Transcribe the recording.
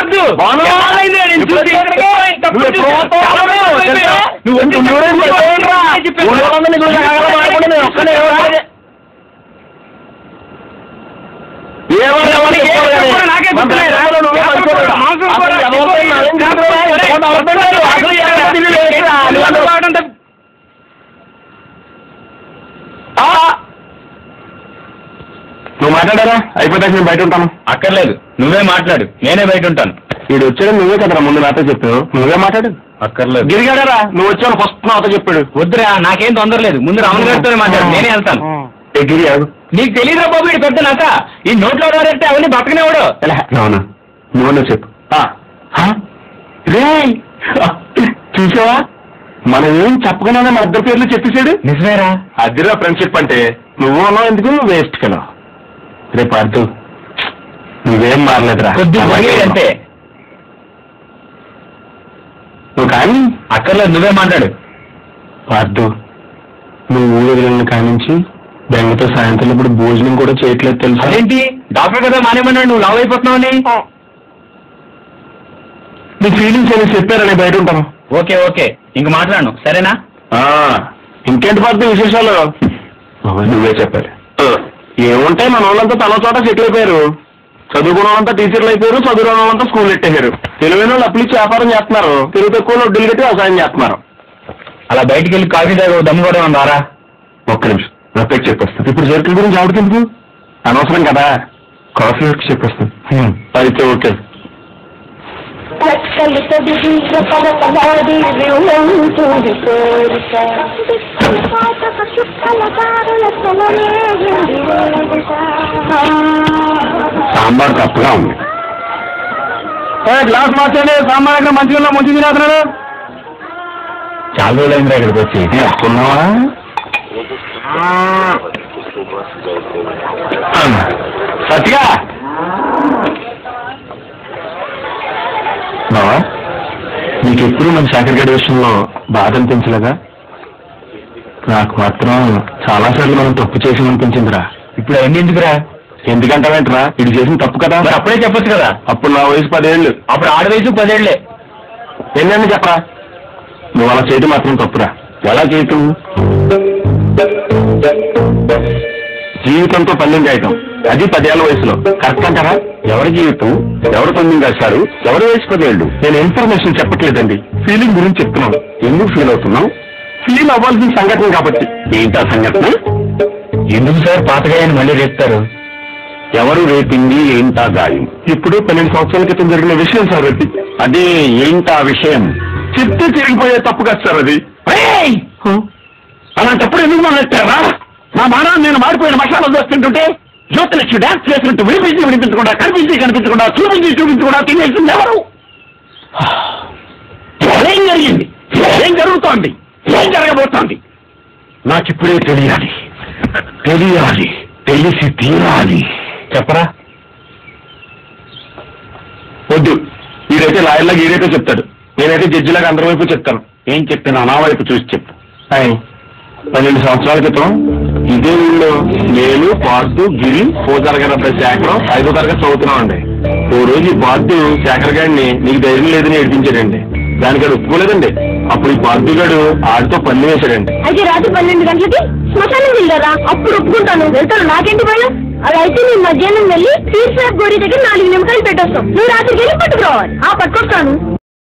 వద్దు బాను! ఎన్నాళ్ళైంది నేను ఇప్పుడు చూసి? ఎక్కడికి? తప్పు నువ్వు ఎప్పుడు చూసి- పోతావు? చాలా రోజులు అయిపోయా? నువ్వు ఎందుకు నువ్వు ఎవరైనా చెప్పావు? చెప్పేయండిరా. నేను చెప్పాను. ఊళ్ళో వాళ్ళందరినీ నువ్వు జాగ్రత్తగా మాట్లాడకుండా నేను ఒక్కనే ఎవరు? ఏమన్నా ఎవరికి చెప్పాలి కానీ? చెప్పు, నాకే మన గుర్తులేదు. బ్యాక్గ్రౌండ్లో నువ్వే మాంసం మంచివాడు. కూర, మాంసం కూర, అసలు ఎవరితో చెప్పు. నాకేం గుర్తులేదు. సరే. ఎవరితో ఎవరితో లేదు. అసలు ఎవరితో తెలియదు. ఏంట్రా? నువ్వు నువ్వు రావడం తప్ప- ఆ! నువ్వు మాట్లాడారా అయిపోతాక నేను బయట ఉంటాను అక్కర్లేదు నువ్వే మాట్లాడు నేనే బయట ఉంటాను వీడు వచ్చాడు నువ్వే కదరా ముందు నాతో చెప్పావు నువ్వే మాట్లాడు అక్కర్లేదు గిరిగాడారా నువ్వు వచ్చావు ఫస్ట్ నాతో చెప్పాడు వద్దురా నాకేం తొందర లేదు ముందు రాములు గారితోనే మాట్లాడు నేనే వెళ్తాను ఏ గిరి ఆగు. నీకు తెలియదురా బాబు ఇటు పెద్ద నాక ఈ నోట్లో వాడంటే అవన్నీ బతకనేవాడు ఎలా? అవునా నువ్వు చెప్పు ఆ. ఆ? రేయ్! చూసావా మనం ఏం చెప్పగానే మన ఇద్దరు పేర్లు చెప్పేశాడు నిజమేరా అదిరా ఫ్రెండ్షిప్ అంటే నువ్వు ఉన్నావు ఎందుకు వేస్ట్ కదా రేపు అర్థం నువ్వేం మారలేదురా కొద్ది మరిగేది అంతే నువ్వు కానీ అక్కర్లేదు నువ్వే మాట్లాడు పార్థు నువ్వు ఊరు వదిలిన కానించి బెంగతో సాయంత్రం ఇప్పుడు భోజనం కూడా చేయట్లేదు తెలుసా అదేంటి డాక్టర్ కదా మానేమన్నాడు నువ్వు లావ్ అయిపోతున్నావని నీ ఫీలింగ్స్ ఏమి చెప్పారని బయట ఉంటాను ఓకే ఓకే ఇంక మాట్లాడను సరేనా ఆ, ఇంకేంటి పార్థు విశేషాలు నువ్వే చెప్పాలి ఏముంటాయి మన వాళ్ళంతా తల చోట సెటిల్ అయిపోయారు చదువుకున్న వాళ్ళంతా టీచర్లు అయిపోయారు చదువుకున్న వాళ్ళంతా స్కూల్ పెట్టేశారు తెలివైన వాళ్ళు అప్పులు ఇచ్చి వ్యాపారం చేస్తున్నారు తెలుగు తక్కువ వడ్డీలు కట్టి వ్యవసాయం చేస్తున్నారు అలా బయటికి వెళ్ళి కాఫీ తాగి దమ్ము కూడా ఉందారా ఒక్క నిమిషం రెస్పెక్ట్ చెప్పేస్తాను ఇప్పుడు సర్కిల్ గురించి ఆడుతుంది అనవసరం కదా కాఫీ వరకు చెప్పేస్తాను అయితే ఓకే లెక్కలిత దిగ పలకలాడి విరులంటుంది కోరిక పాతక చుక్కల దారుల సెలయేగింది వేడుక. సాంబార్ తప్పుగా ఉంది గ్లాస్ మార్చండి సాంబార్ అక్కడ మంచిగా మంచి తినేస్తున్నాడు చాలా రోజులు అయిందిరా ఇక్కడికి వచ్చి వస్తున్నావా సత్యగా బావా నీకెప్పుడు మన శేఖర్ గడి విషయంలో బాధ అనిపించలేదా నాకు మాత్రం చాలాసార్లు మనం తప్పు చేసామనిపించిందిరా ఇప్పుడు అవన్నీ ఎందుకురా ఎందుకంటావేంట్రా ఇది చేసిన తప్పు కదా మరి అప్పుడే చెప్పొచ్చు కదా అప్పుడు నా వయసు పదేళ్ళు అప్పుడు ఆడ వయసు పదేళ్లే ఎన్నని చెప్పరా నువ్వు అలా చేయటం మాత్రం తప్పురా ఎలా చేయటం జీవితంతో పందెం చేయటం అది పదేళ్ల వయసులో కరెక్ట్ అంటారా ఎవరి జీవితం ఎవరు పందెం కాశారు ఎవరి వయసు పదేళ్ళు నేను ఇన్ఫర్మేషన్ చెప్పట్లేదండి ఫీలింగ్ గురించి చెప్తున్నాను ఎందుకు ఫీల్ అవుతున్నాం ఫీల్ అవ్వాల్సిన సంఘటన కాబట్టి ఏంటా సంఘటన ఎందుకు సార్ పాతగాయని మళ్ళీ రేపుతారు ఎవరు రేపింది ఏంటా గాయం ఇప్పుడు పన్నెండు సంవత్సరాల క్రితం జరిగిన విషయం సార్ అది అదే ఏంటా విషయం చెప్తే తిరిగిపోయే తప్పు కదా సార్ అది అలాంటప్పుడు ఎందుకు మొదలెట్టారా నా మానాన్ని నేను మాడిపోయిన మసాలా దోస్తుంటుంటే జ్యోతిలక్ష్మి డాన్స్ చేస్తుంటూ వినిపించి వినిపించకుండా కనిపించి కనిపించకుండా చూపించి చూపించకుండా తినేసింది ఎవరు ఏం జరిగింది ఏం జరుగుతోంది ఏం జరగబోతోంది నాకిప్పుడే తెలియాలి తెలియాలి తెలిసి తీరాలి చెప్పరా వద్దు ఈడైతే లాయర్లాగా ఈడైతే చెప్తాడు నేనైతే జడ్జిలాగా అందరి వైపు చెప్తాను ఏం చెప్తాను నా వైపు చూసి చెప్పు హాయ్ పన్నెండు సంవత్సరాల క్రితం ఇదే ఊళ్ళో నేను పార్దు గిరి పోతారు గారి శేఖరం ఐదో తరగతి చదువుతున్నామండి ఓ రోజు ఈ పార్దు శేఖర్ గారిని నీకు ధైర్యం లేదని ఏడిపించాడండి దానికి అది ఒప్పుకోలేదండి అప్పుడు ఈ పార్దు గారు ఆడితో పన్ను వేశాడండి అయితే రాత్రి పన్నెండు గంటలకి శ్మశానం వెళ్ళారా అప్పుడు ఒప్పుకుంటాను వెళ్తాను నాకేంటి భయం అలా అయితే నేను మధ్యాహ్నం వెళ్ళి పీర్ సాహెబ్ గోరి దగ్గర నాలుగు నిమిషాలు పెట్టొస్తాం నువ్వు రాత్రికి వెళ్ళి పట్టుకురావాలి ఆ పట్టుకొస్తాను